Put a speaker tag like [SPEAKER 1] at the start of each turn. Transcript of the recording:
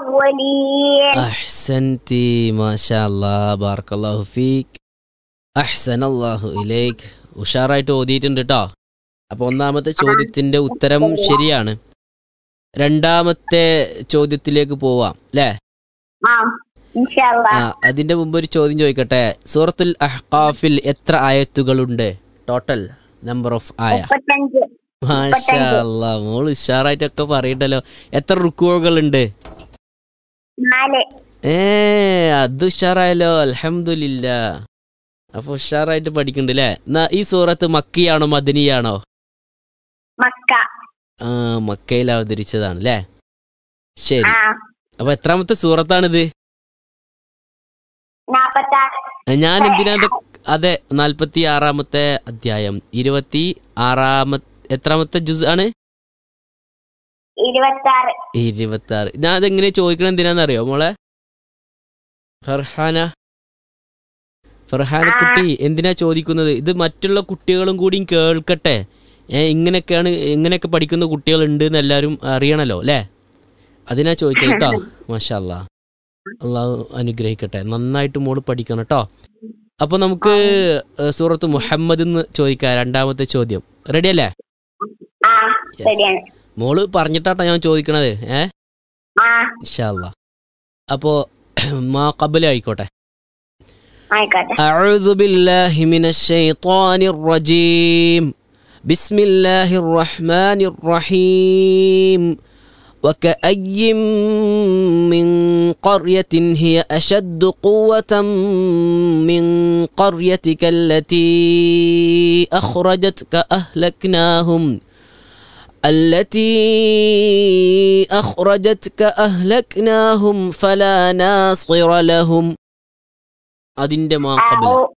[SPEAKER 1] الأولين
[SPEAKER 2] അഹ്സൻതി മാഷാ അല്ലാ ബാർക്കല്ലാഹു ഫീക്ക് അഹ്സൻ അല്ലാഹു ഇലൈക് ഉഷാറായിട്ട് ഓതിയിട്ടുണ്ട് കേട്ടോ അപ്പൊ ഒന്നാമത്തെ ചോദ്യത്തിന്റെ ഉത്തരം ശരിയാണ് രണ്ടാമത്തെ ചോദ്യത്തിലേക്ക് പോവാം അല്ലേ
[SPEAKER 1] آه إن شاء الله
[SPEAKER 2] ആ അതിന്റെ മുമ്പ് ഒരു ചോദ്യം ചോദിക്കട്ടെ സൂറത്തുൽ അഹ്ഖാഫിൽ എത്ര ആയത്തുകളുണ്ട് ടോട്ടൽ നമ്പർ ഓഫ് ആയ
[SPEAKER 1] മുപ്പത്തഞ്ച്
[SPEAKER 2] മാഷാ അല്ലാ മോള് ഉഷാറായിട്ടൊക്കെ പറയണ്ടല്ലോ എത്ര റുക്കുകളുണ്ട്
[SPEAKER 1] നാല്
[SPEAKER 2] ഏ അത് ഉഷാറായല്ലോ അൽഹംദുലില്ല അപ്പൊ ഉഷാറായിട്ട് പഠിക്കണ്ട് അല്ലേ എന്നാ ഈ സൂറത്ത് മക്കിയാണോ മദനിയാണോ
[SPEAKER 1] മക്ക
[SPEAKER 2] ആ മക്കയിൽ അവതരിച്ചതാണ് അല്ലേ ശരി
[SPEAKER 1] ആ
[SPEAKER 2] അപ്പൊ എത്രാമത്തെ സൂറത്താണിത്
[SPEAKER 1] നാപ്പത്താറ്
[SPEAKER 2] ഞാൻ എന്തിനാ ഇത് അതെ നാൽപ്പത്തി ആറാമത്തെ അധ്യായം ഇരുപത്തി ആറാമത്തെ എത്രാമത്തെ ജുസ് ആണ്
[SPEAKER 1] ഇരുപത്താറ്
[SPEAKER 2] ഇരുപത്തി ആറ് ഞാൻ അതെങ്ങനെ ചോദിക്കണം എന്തിനാന്നറിയോ മോളെ ഫർഹാന ഫർഹാന കുട്ടി എന്തിനാ ചോദിക്കുന്നത് ഇത് മറ്റുള്ള കുട്ടികളും കൂടിയും കേൾക്കട്ടെ ഏ ഇങ്ങനെയൊക്കെയാണ് ഇങ്ങനെയൊക്കെ പഠിക്കുന്ന കുട്ടികളുണ്ട് എന്ന് എല്ലാവരും അറിയണല്ലോ അല്ലേ അതിനാ ചോദിച്ചത് കേട്ടോ മാഷല്ല അള്ളാഹു അനുഗ്രഹിക്കട്ടെ നന്നായിട്ട് മോള് പഠിക്കണം കേട്ടോ അപ്പൊ നമുക്ക് ഏ, സൂറത്ത് മുഹമ്മദ് എന്ന് ചോദിക്കാം രണ്ടാമത്തെ ചോദ്യം റെഡി അല്ലേ
[SPEAKER 1] ആ ശരിയാണ്
[SPEAKER 2] മോള് പറഞ്ഞിട്ടാട്ടോ ഞാൻ ചോദിക്കണത് ഏ
[SPEAKER 1] ആ
[SPEAKER 2] ഇൻഷാല്ല അപ്പോ മാ കബല ആയിക്കോട്ടെ
[SPEAKER 1] ആയിക്കോട്ടെ
[SPEAKER 2] أعوذ بالله من الشيطان الرجيم بسم الله الرحمن الرحيم وكأي من قرية هي أشد قوة من قريتك التي أخرجتك أهلكناهم التي أخرجتك أهلكناهم فلا ناصر لهم അതിന്റെ മാ കബല
[SPEAKER 1] أعو-